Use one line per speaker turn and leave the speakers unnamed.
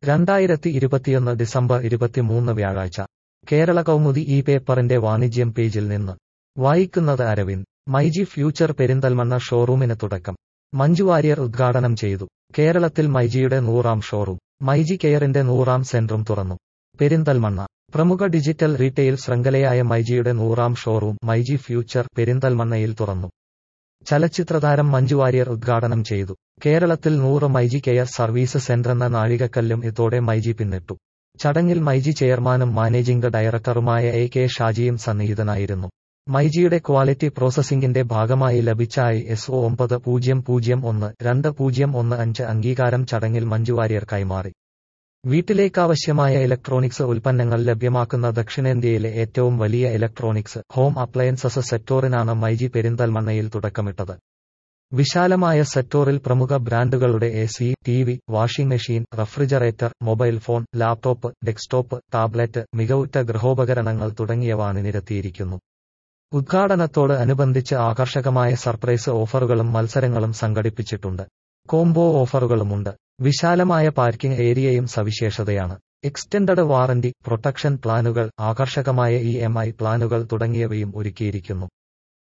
രണ്ടായിരത്തി ഇരുപത്തിയൊന്ന് ഡിസംബർ ഇരുപത്തിമൂന്ന് വ്യാഴാഴ്ച കേരള കൗമുദി ഈ പേപ്പറിന്റെ വാണിജ്യം പേജിൽ നിന്ന് വായിക്കുന്നത് അരവിന്ദ് മൈജി ഫ്യൂച്ചർ പെരിന്തൽമണ്ണ ഷോറൂമിന് തുടക്കം മഞ്ജു വാര്യർ ഉദ്ഘാടനം ചെയ്തു കേരളത്തിൽ മൈജിയുടെ നൂറാം ഷോറൂം മൈജി കെയറിന്റെ നൂറാം സെന്ററും തുറന്നു പെരിന്തൽമണ്ണ പ്രമുഖ ഡിജിറ്റൽ റീറ്റെയിൽ ശൃംഖലയായ മൈജിയുടെ നൂറാം ഷോറൂം മൈജി ഫ്യൂച്ചർ പെരിന്തൽമണ്ണയിൽ തുറന്നു ചലച്ചിത്രതാരം മഞ്ജു വാര്യർ ഉദ്ഘാടനം ചെയ്തു കേരളത്തിൽ നൂറ് മൈജി കെയർ സർവീസ് സെന്ററെന്ന നാഴികക്കല്ലും ഇതോടെ മൈജി പിന്നിട്ടു ചടങ്ങിൽ മൈജി ചെയർമാനും മാനേജിംഗ് ഡയറക്ടറുമായ എ കെ ഷാജിയും സന്നിഹിതനായിരുന്നു മൈജിയുടെ ക്വാളിറ്റി പ്രോസസിംഗിന്റെ ഭാഗമായി ലഭിച്ച ഐ എസ് ഒ ഒമ്പത് പൂജ്യം പൂജ്യം ഒന്ന് രണ്ട് പൂജ്യം ഒന്ന് അഞ്ച് അംഗീകാരം ചടങ്ങിൽ മഞ്ജു വാര്യർ കൈമാറി വീട്ടിലേക്കാവശ്യമായ ഇലക്ട്രോണിക്സ് ഉൽപ്പന്നങ്ങൾ ലഭ്യമാക്കുന്ന ദക്ഷിണേന്ത്യയിലെ ഏറ്റവും വലിയ ഇലക്ട്രോണിക്സ് ഹോം അപ്ലയൻസസ് സെക്ടോറിനാണ് മൈജി പെരിന്തൽമണ്ണയിൽ തുടക്കമിട്ടത് വിശാലമായ സെക്ടോറിൽ പ്രമുഖ ബ്രാൻഡുകളുടെ A C T V washing machine refrigerator mobile phone laptop desktop tablet മികവുറ്റ ഗൃഹോപകരണങ്ങൾ തുടങ്ങിയവ അണിനിരത്തിയിരിക്കുന്നു ഉദ്ഘാടനത്തോട് അനുബന്ധിച്ച് ആകർഷകമായ സർപ്രൈസ് ഓഫറുകളും മത്സരങ്ങളും സംഘടിപ്പിച്ചിട്ടുണ്ട് കോംബോ ഓഫറുകളുമുണ്ട് വിശാലമായ പാർക്കിംഗ് ഏരിയയും സവിശേഷതയാണ് എക്സ്റ്റൻഡഡ് വാറന്റി പ്രൊട്ടക്ഷൻ പ്ലാനുകൾ ആകർഷകമായ ഇ എം ഐ പ്ലാനുകൾ തുടങ്ങിയവയും ഒരുക്കിയിരിക്കുന്നു